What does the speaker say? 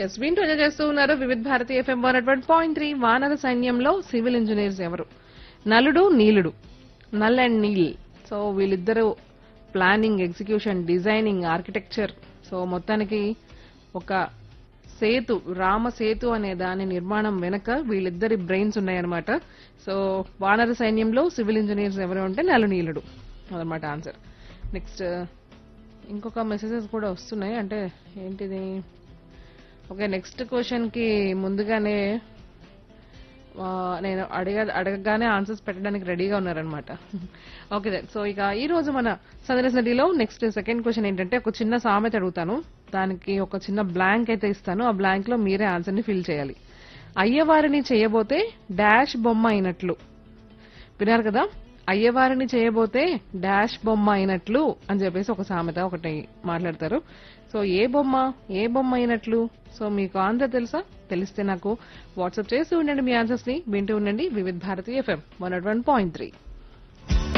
yes వింటూ enjoy చేస్తూ ఉన్నారు Vividh Bharati FM one at point three వానర సైన్యంలో సివిల్ ఇంజనీర్స్ ఎవరు నలుడు నీలుడు నల్ అండ్ నీల్ సో వీళ్ళిద్దరూ planning execution designing architecture so మొత్తానికి ఒక సేతు రామ సేతు అనే దాని నిర్మాణం వెనక వీళ్ళిద్దరి బ్రెయిన్స్ ఉన్నాయన్నమాట సో వానర సైన్యంలో సివిల్ ఇంజనీర్స్ ఎవరు అంటే నలు నీలుడు అదనమాట ఆన్సర్ నెక్స్ట్ ఇంకొక మెసేజెస్ కూడా వస్తున్నాయి అంటే ఏంటిది ఓకే నెక్స్ట్ క్వశ్చన్ కి ముందుగానే ఆ, నేను అడగ అడగగానే ఆన్సర్స్ పెట్టడానికి రెడీగా ఉన్నారనమాట ఓకే దెన్ సో ఇక ఈ రోజు మన సందర్శన నదిలో నెక్స్ట్ సెకండ్ క్వశ్చన్ ఏంటంటే ఒక చిన్న సామెత అడుగుతాను దానికి ఒక చిన్న బ్లాంక్ అయితే ఇస్తాను ఆ బ్లాంక్ లో మీరే ఆన్సర్ ని ఫిల్ చేయాలి అయ్యవారిని చేయబోతే డాష్ బొమ్మ అయినట్లు విన్నారు కదా అయ్యవారిని చేయబోతే డాష్ బొమ్మ అయినట్లు అని చెప్పేసి ఒక సామెత ఒకటి మాట్లాడతారు సో ఏ బొమ్మ ఏ బొమ్మ అయినట్లు సో మీకు ఆన్సర్ తెలుసా తెలిస్తే నాకు వాట్సాప్ చేస్తూ ఉండండి మీ ఆన్సర్స్ ని వింటూ ఉండండి Vividh Bharati FM one point three